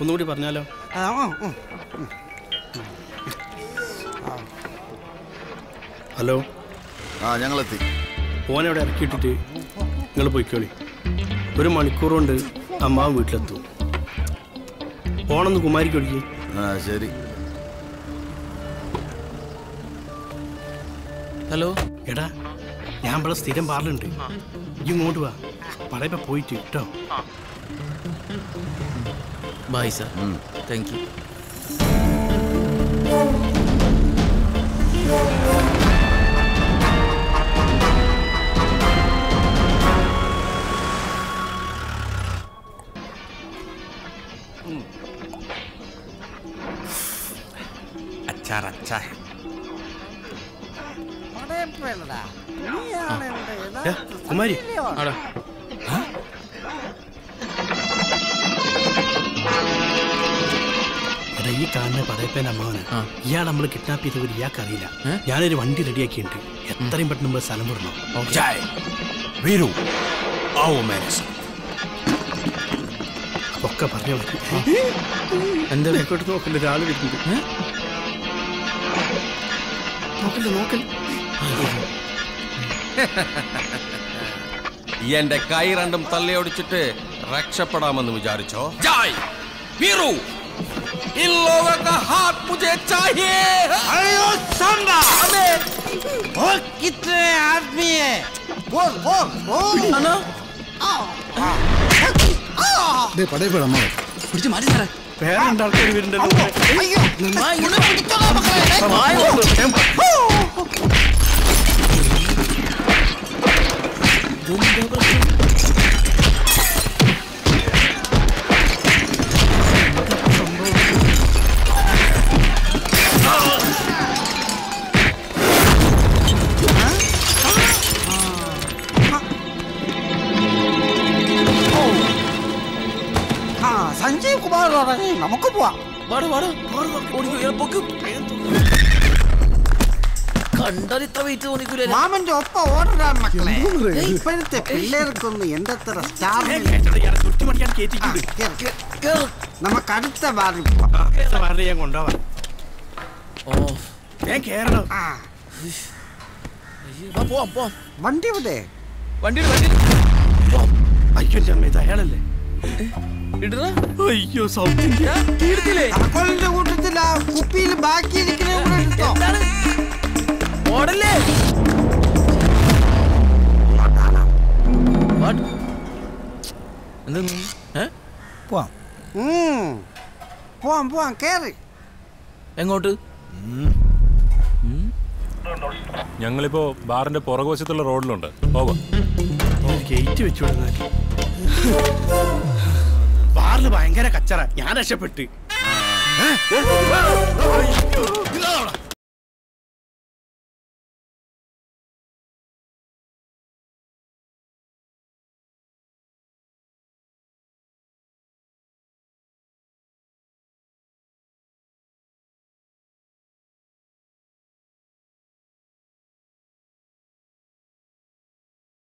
ഒന്നുകൂടി പറഞ്ഞാലോ ആ, ഉം, ഉം. ഹലോ ആ ഞങ്ങളെത്തി ഓനെ അവിടെ ഇറക്കിയിട്ടിട്ട് നിങ്ങൾ പോയിക്കോളി ഒരു മണിക്കൂർ കൊണ്ട് അമ്മാവൻ വീട്ടിലെത്തും ഓണൊന്ന് കുമാരിക്ക് ഒടുക്കി ആ ശരി ഹലോ എടാ ഞാൻ ഇവിടെ സ്ഥിരം പാർലുണ്ട് ഈ ഇങ്ങോട്ട് വാ പടയപ്പ പോയിട്ട് കേട്ടോ ബായ് സാർ താങ്ക് യു അച്ചാർ അച്ചാ പടയപ്പേലടാ. നീയാണ് എൻ്റെ ഏ, യഥാർത്ഥ കുമാരി സഹോദരൻ. ആടാ എടാ ഈ കാണുന്ന പടയപ്പേന്റെ അമ്മാവന് ആ. ഇയാൾ നമ്മൾ കിഡ്നാപ്പ് ചെയ്തവർ ഇയാൾക്ക് അറിയില്ല ഏ? ഞാനൊരു വണ്ടി റെഡിയാക്കിയിട്ടുണ്ട് എത്രയും പെട്ടെന്ന് നമ്മൾ സ്ഥലം വിടണം ജയ് വീരു ആവോ മേനസ് അപ്പൊ ഒക്കെ പറഞ്ഞ മതി എന്താ ബാക്കോട്ട് നോക്കണ്ട ഒരാൾ വരുന്നുണ്ട് ഏ? നോക്കല്ലേ നോക്കല്ലേ എന്റെ കൈ രണ്ടും തല്ലയൊടിച്ചിട്ട് രക്ഷപ്പെടാമെന്ന് വിചാരിച്ചോ ജയ് വീരു इन लोगों का हाथ मुझे चाहिए अयो सांबा वो कितने आदमी है बोल बोल बोल പിടിച്ച് മാറ്റി സാറേ വേറെ രണ്ടാൾക്കാർ വരുന്നുണ്ടല്ലോ അയ്യോ നിന്നെ പിടിച്ചോളാം മക്കളെ ആ സഞ്ജീവ് കുമാർ ഇറങ്ങി നമുക്ക് പോവാം വാട വാട ഓടിക്കോ ഇയാളെ പൊക്ക് കണ്ടാൽ ഇത്ര വെയിറ്റ് തോന്നിക്കൂലേ മാമന്റെ ഒപ്പം ഓടരാ മക്കളെ ഇപ്പോഴത്തെ പിള്ളേർക്കൊന്നും എന്റെ അത്ര സ്റ്റാർ ചുറ്റുമടിക്കാൻ കയറ്റിക്കൂട് നമുക്ക് അടുത്ത ബാറിൽ പോവാം പറഞ്ഞ് ഞാൻ കൊണ്ടുപോവാം ഓ ഞാൻ കേറണം ആ വാ, പോവാം പോവാം വണ്ടി ഇവിടെ വണ്ടി വണ്ടി അയ്യോ എൻ്റെ അമ്മ ഇത് അയാളല്ലേ ഇടറ അയ്യോ സൗത്ത് ഇന്ത്യ തീർത്തില്ലേ അക്കോളിന്റെ കൂട്ടത്തിൽ ആ കുപ്പിയിൽ ബാക്കി ഇരിക്കുന്ന കൂടെ എടുത്തോ എന്താണ് ഓടല്ലേ What? എന്താ ഏ പോവാം ഉം. പോവാം പോവാം കേറി എങ്ങോട്ട് ഞങ്ങളിപ്പോ ബാറിന്റെ പുറകുവശത്തുള്ള റോഡിലുണ്ട് ഓവർ ഗേറ്റ് വെച്ചു വിടുന്ന ബാറിൽ ഭയങ്കര കച്ചറ ഞാൻ രക്ഷപ്പെട്ട്